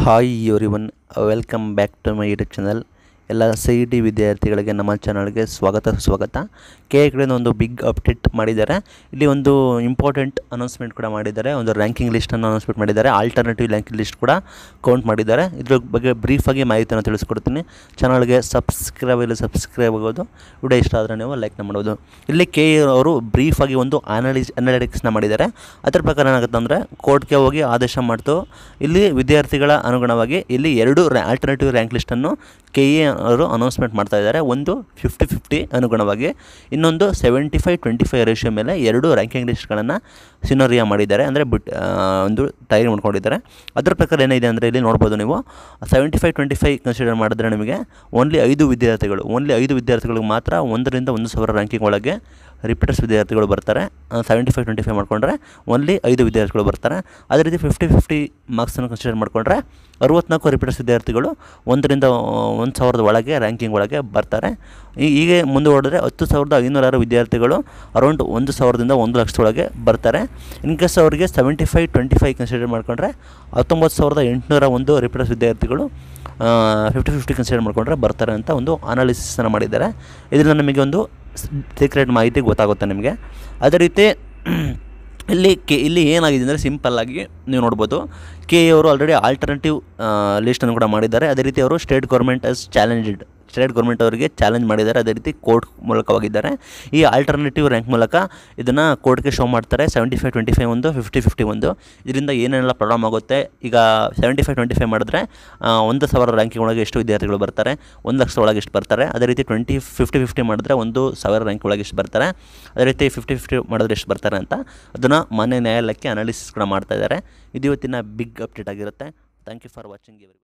hi everyone welcome back to my YouTube channel ಎಲ್ಲ C E T ವಿದ್ಯಾರ್ಥಿಗಳಿಗೆ ನಮ್ಮ ಚಾನಲ್ಗೆ ಸ್ವಾಗತ ಸುಸ್ವಾಗತ ಕೆ ಎ ಕಡೆಯಿಂದ ಒಂದು ಬಿಗ್ ಅಪ್ಡೇಟ್ ಮಾಡಿದ್ದಾರೆ ಇಲ್ಲಿ ಒಂದು ಇಂಪಾರ್ಟೆಂಟ್ ಅನೌನ್ಸ್ಮೆಂಟ್ ಕೂಡ ಮಾಡಿದ್ದಾರೆ ಒಂದು ರ್ಯಾಂಕಿಂಗ್ ಲಿಸ್ಟನ್ನು ಅನೌನ್ಸ್ಮೆಂಟ್ ಮಾಡಿದ್ದಾರೆ ಆಲ್ಟರ್ನೇಟಿವ್ ರ್ಯಾಂಕಿಂಗ್ ಲಿಸ್ಟ್ ಕೂಡ ಕೌಂಟ್ ಮಾಡಿದ್ದಾರೆ ಇದ್ರ ಬಗ್ಗೆ ಬ್ರೀಫಾಗಿ ಮಾಹಿತಿಯನ್ನು ತಿಳಿಸ್ಕೊಡ್ತೀನಿ ಚಾನಲ್ಗೆ ಸಬ್ಸ್ಕ್ರೈಬ್ ಇಲ್ಲ ಸಬ್ಸ್ಕ್ರೈಬ್ ಆಗೋದು ವಿಡಿಯೋ ಇಷ್ಟ ಆದರೆ ನೀವು ಲೈಕ್ ಮಾಡೋದು ಇಲ್ಲಿ ಕೆ ಎ ಅವರು ಬ್ರೀಫಾಗಿ ಒಂದು ಅನಾಲಿಸ್ ಅನಾಲಿಟಿಕ್ಸ್ನ ಮಾಡಿದ್ದಾರೆ ಅದರ ಪ್ರಕಾರ ಏನಾಗುತ್ತೆ ಅಂದರೆ ಕೋರ್ಟ್ಗೆ ಹೋಗಿ ಆದೇಶ ಮಾಡ್ತು ಇಲ್ಲಿ ವಿದ್ಯಾರ್ಥಿಗಳ ಅನುಗುಣವಾಗಿ ಇಲ್ಲಿ ಎರಡು ಆಲ್ಟರ್ನೇಟಿವ್ ರ್ಯಾಂಕ್ ಲಿಸ್ಟನ್ನು ಕೆ ಎ ಅವರು ಅನೌನ್ಸ್ಮೆಂಟ್ ಮಾಡ್ತಾ ಇದ್ದಾರೆ ಒಂದು ಫಿಫ್ಟಿ ಫಿಫ್ಟಿ ಅನುಗುಣವಾಗಿ ಇನ್ನೊಂದು seventy five twenty five ratio ಮೇಲೆ ಎರಡು ರ್ಯಾಂಕಿಂಗ್ ಲಿಸ್ಟ್ಗಳನ್ನು ಸಿನೋರಿಯಾ ಮಾಡಿದ್ದಾರೆ ಅಂದರೆ ಬಿಟ್ ಆ, ಒಂದು ತಯಾರಿ ಮಾಡ್ಕೊಂಡಿದ್ದಾರೆ ಅದರ ಪ್ರಕಾರ ಏನಿದೆ ಅಂದರೆ ಇಲ್ಲಿ ನೋಡ್ಬೋದು ನೀವು seventy five twenty five consider ಮಾಡಿದ್ರೆ ನಿಮಗೆ ಓನ್ಲಿ ಐದು ವಿದ್ಯಾರ್ಥಿಗಳು ಓನ್ಲಿ ಐದು ವಿದ್ಯಾರ್ಥಿಗಳಿಗೆ ಮಾತ್ರ ಒಂದರಿಂದ ಒಂದು ಸಾವಿರ ರ್ಯಾಂಕಿಂಗ್ ಒಳಗೆ ರಿಪೀಟರ್ಸ್ ವಿದ್ಯಾರ್ಥಿಗಳು ಬರ್ತಾರೆ ಸೆವೆಂಟಿ ಫೈವ್ ಟ್ವೆಂಟಿ ಫೈವ್ ಮಾಡ್ಕೊಂಡ್ರೆ ಓನ್ಲಿ ಐದು ವಿದ್ಯಾರ್ಥಿಗಳು ಬರ್ತಾರೆ ಅದೇ ರೀತಿ ಫಿಫ್ಟಿ ಫಿಫ್ಟಿ ಮಾರ್ಕ್ಸನ್ನು ಕನ್ಸಿಡರ್ ಮಾಡಿಕೊಂಡ್ರೆ ಅರುವತ್ನಾಲ್ಕು ರಿಪೀಟರ್ಸ್ ವಿದ್ಯಾರ್ಥಿಗಳು ಒಂದರಿಂದ ಒಂದು ಸಾವಿರದ ಒಳಗೆ ರ್ಯಾಂಕಿಂಗ್ ಒಳಗೆ ಬರ್ತಾರೆ ಈ- ಹೀಗೆ ಮುಂದುವರೆದ್ರೆ ಹತ್ತು ಸಾವಿರದ ಐನೂರಾರು ವಿದ್ಯಾರ್ಥಿಗಳು ಅರೌಂಡ್ ಒಂದು ಸಾವಿರದಿಂದ ಒಂದು ಲಕ್ಷದೊಳಗೆ ಬರ್ತಾರೆ ಇನ್ ಕೇಸ್ ಅವರಿಗೆ seventy five twenty five consider ಮಾಡಿಕೊಂಡ್ರೆ ಹತ್ತೊಂಬತ್ತು ಸಾವಿರದ ಎಂಟುನೂರ ಒಂದು ರಿಪೀಟರ್ಸ್ ವಿದ್ಯಾರ್ಥಿಗಳು ಫಿಫ್ಟಿ ಫಿಫ್ಟಿ ಕನ್ಸಿಡರ್ ಮಾಡಿಕೊಂಡ್ರೆ ಬರ್ತಾರೆ ಅಂತ ಒಂದು ಅನಾಲಿಸಿಸನ್ನು ಮಾಡಿದ್ದಾರೆ ಇದರಿಂದ ನಮಗೆ ಒಂದು ಸೀಕ್ರೆಟ್ ಮಾಹಿತಿ ಗೊತ್ತಾಗುತ್ತೆ ನಿಮಗೆ ಅದೇ ರೀತಿ ಇಲ್ಲಿ ಕೆ ಇಲ್ಲಿ ಏನಾಗಿದೆ ಅಂದರೆ ಸಿಂಪಲ್ಲಾಗಿ ನೀವು ನೋಡ್ಬೋದು ಕೆ ಅವರು ಆಲ್ರೆಡಿ ಆಲ್ಟರ್ನೇಟಿವ್ ಲಿಸ್ಟನ್ನು ಕೂಡ ಮಾಡಿದ್ದಾರೆ ಅದೇ ರೀತಿ ಅವರು state government as challenged state government ಅವರಿಗೆ ಚಾಲೆಂಜ್ ಮಾಡಿದ್ದಾರೆ ಅದೇ ರೀತಿ ಕೋರ್ಟ್ ಮೂಲಕವಾಗಿದ್ದಾರೆ ಈ ಆಲ್ಟರ್ನೇಟಿವ್ ರ್ಯಾಂಕ್ ಮೂಲಕ ಇದನ್ನು ಕೋರ್ಟ್ಗೆ ಶೋ ಮಾಡ್ತಾರೆ ಸೆವೆಂಟಿ ಫೈವ್ ಟ್ವೆಂಟಿ ಫೈವ್ ಒಂದು ಫಿಫ್ಟಿ ಫಿಫ್ಟಿ ಒಂದು ಇದರಿಂದ ಏನೇನೆಲ್ಲ ಪ್ರಾಬ್ಲಮ್ ಆಗುತ್ತೆ ಈಗ ಸೆವೆಂಟಿ ಫೈವ್ ಟ್ವೆಂಟಿ ಫೈವ್ ಮಾಡಿದ್ರೆ ಆ, ಒಂದು ಸಾವಿರ ರ್ಯಾಂಕಿಂಗ್ ಒಳಗೆ ಎಷ್ಟು ವಿದ್ಯಾರ್ಥಿಗಳು ಬರ್ತಾರೆ ಒಂದು ಲಕ್ಷ ಒಳಗೆ ಎಷ್ಟು ಬರ್ತಾರೆ ಅದೇ ರೀತಿ ಟ್ವೆಂಟಿ ಫಿಫ್ಟಿ ಫಿಫ್ಟಿ ಮಾಡಿದ್ರೆ ಒಂದು ಸಾವಿರ ರ್ಯಾಂಕ್ ಒಳಗೆ ಎಷ್ಟು ಬರ್ತಾರೆ ಅದೇ ರೀತಿ ಫಿಫ್ಟಿ ಫಿಫ್ಟಿ ಮಾಡಿದ್ರೆ ಎಷ್ಟು ಬರ್ತಾರೆ ಅಂತ ಅದನ್ನು ಮಾನ್ಯ ನ್ಯಾಯಾಲಯಕ್ಕೆ ಅನಾಲಿಸಿಸ್ ಕೂಡ ಮಾಡ್ತಾ ಇದ್ದಾರೆ ಇದು ಇವತ್ತಿನ ಬಿಗ್ ಅಪ್ಡೇಟ್ ಆಗಿರುತ್ತೆ ಥ್ಯಾಂಕ್ ಯು ಫಾರ್ ವಾಚಿಂಗ್ ಇವರು